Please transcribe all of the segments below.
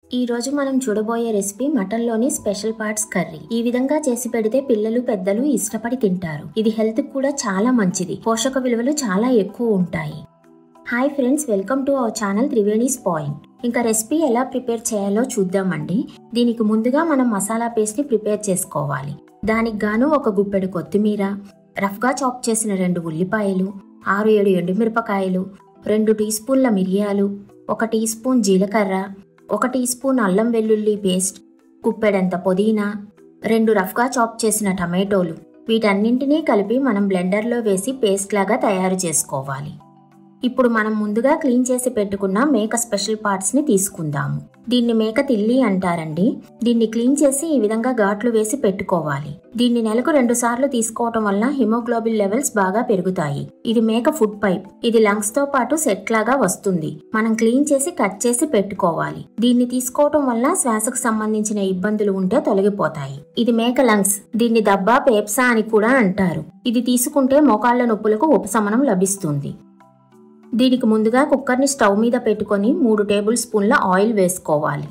ఈ రోజు మనం చూడబోయే రెసిపీ మటన్లోని స్పెషల్ పార్ట్స్ కర్రీ ఈ విధంగా చేసి పెడితే పిల్లలు పెద్దలు ఇష్టపడి తింటారు ఇది హెల్త్ కూడా చాలా మంచిది పోషక విలువలు చాలా ఎక్కువ ఉంటాయి hi friends welcome to our channel Triveni's point ఇంకా రెసిపీ ఎలా ప్రిపేర్ చేయాలో చూద్దామండి దీనికి ముందుగా మనం మసాలా పేస్ట్ని ప్రిపేర్ చేసుకోవాలి దానికి గాను ఒక గుప్పెడు కొత్తిమీర రఫ్గా చాప్ చేసిన రెండు ఉల్లిపాయలు ఆరు ఏడు ఎండుమిరపకాయలు రెండు టీ స్పూన్ల మిరియాలు ఒక టీ స్పూన్ జీలకర్ర ఒక టీ స్పూన్ అల్లం వెల్లుల్లి పేస్ట్ కుప్పెడంత పుదీనా రెండు రఫ్గా చాప్ చేసిన టమాటోలు వీటన్నింటినీ కలిపి మనం బ్లెండర్లో వేసి పేస్ట్ లాగా తయారు చేసుకోవాలి ఇప్పుడు మనం ముందుగా క్లీన్ చేసి పెట్టుకున్న మేక స్పెషల్ పార్ట్స్ ని తీసుకుందాము దీన్ని మేక తిల్లి అంటారండి దీన్ని క్లీన్ చేసి ఈ విధంగా ఘాట్లు వేసి పెట్టుకోవాలి దీన్ని నెలకు రెండు సార్లు తీసుకోవటం వల్ల హిమోగ్లోబిన్ లెవెల్స్ బాగా పెరుగుతాయి ఇది మేక ఫుడ్ పైప్ ఇది లంగ్స్ తో పాటు సెట్ లాగా వస్తుంది మనం క్లీన్ చేసి కట్ చేసి పెట్టుకోవాలి దీన్ని తీసుకోవటం వల్ల శ్వాసకు సంబంధించిన ఇబ్బందులు ఉంటే తొలగిపోతాయి ఇది మేక లంగ్స్ దీన్ని దబ్బా పేప్సా అని కూడా అంటారు ఇది తీసుకుంటే మోకాళ్ల నొప్పులకు ఉపశమనం లభిస్తుంది దీనికి ముందుగా కుక్కర్ని స్టవ్ మీద పెట్టుకొని మూడు టేబుల్ స్పూన్ల ఆయిల్ వేసుకోవాలి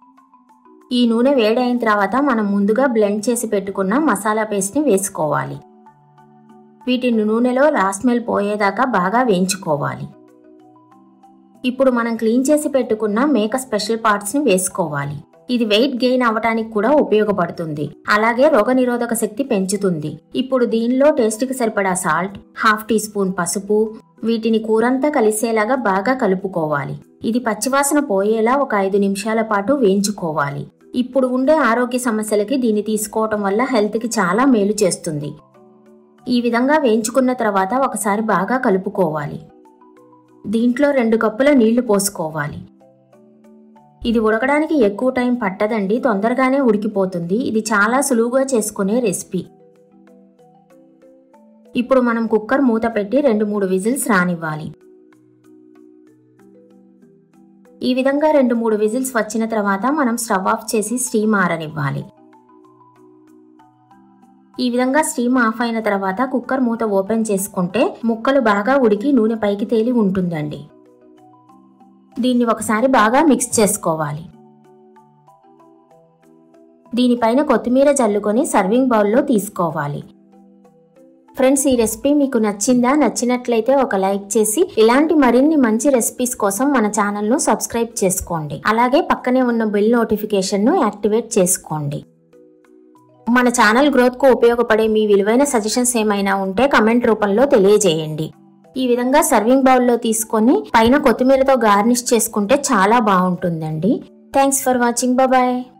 ఈ నూనె వేడైన తర్వాత మనం ముందుగా బ్లెండ్ చేసి పెట్టుకున్న మసాలా పేస్ట్ని వేసుకోవాలి వీటిని నూనెలో రా స్మెల్ పోయేదాకా బాగా వేయించుకోవాలి ఇప్పుడు మనం క్లీన్ చేసి పెట్టుకున్న మేక స్పెషల్ పార్ట్స్ని వేసుకోవాలి ఇది వెయిట్ గెయిన్ అవ్వటానికి కూడా ఉపయోగపడుతుంది అలాగే రోగనిరోధక శక్తి పెంచుతుంది ఇప్పుడు దీనిలో టేస్ట్కి సరిపడా సాల్ట్ హాఫ్ టీ స్పూన్ పసుపు వీటిని కూరంతా కలిసేలాగా బాగా కలుపుకోవాలి ఇది పచ్చివాసన పోయేలా ఒక ఐదు నిమిషాల పాటు వేయించుకోవాలి ఇప్పుడు ఉండే ఆరోగ్య సమస్యలకి దీన్ని తీసుకోవటం వల్ల హెల్త్కి చాలా మేలు చేస్తుంది ఈ విధంగా వేయించుకున్న తర్వాత ఒకసారి బాగా కలుపుకోవాలి దీంట్లో రెండు కప్పుల నీళ్లు పోసుకోవాలి ఇది ఉడకడానికి ఎక్కువ టైం పట్టదండి తొందరగానే ఉడికిపోతుంది ఇది చాలా సులువుగా చేసుకునే రెసిపీ ఇప్పుడు మనం కుక్కర్ మూత పెట్టి రెండు మూడు విజిల్స్ రానివ్వాలి ఈ విధంగా రెండు మూడు విజిల్స్ వచ్చిన తర్వాత మనం స్టవ్ ఆఫ్ చేసి స్టీమ్ ఆరనివ్వాలి ఈ విధంగా స్టీమ్ ఆఫ్ అయిన తర్వాత కుక్కర్ మూత ఓపెన్ చేసుకుంటే ముక్కలు బాగా ఉడికి నూనె పైకి తేలి ఉంటుందండి దీన్ని ఒకసారి బాగా మిక్స్ చేసుకోవాలి దీనిపైన కొత్తిమీర జల్లుకొని సర్వింగ్ బౌల్లో తీసుకోవాలి ఫ్రెండ్స్ ఈ రెసిపీ మీకు నచ్చిందా నచ్చినట్లయితే ఒక లైక్ చేసి ఇలాంటి మరిన్ని మంచి రెసిపీస్ కోసం మన ఛానల్ను సబ్స్క్రైబ్ చేసుకోండి అలాగే పక్కనే ఉన్న బెల్ నోటిఫికేషన్ను యాక్టివేట్ చేసుకోండి మన ఛానల్ గ్రోత్కు ఉపయోగపడే మీ విలువైన సజెషన్స్ ఏమైనా ఉంటే కమెంట్ రూపంలో తెలియజేయండి ఈ విధంగా సర్వింగ్ బౌల్లో తీసుకొని పైన కొత్తిమీరతో గార్నిష్ చేసుకుంటే చాలా బాగుంటుందండి థ్యాంక్స్ ఫర్ వాచింగ్ బాయ్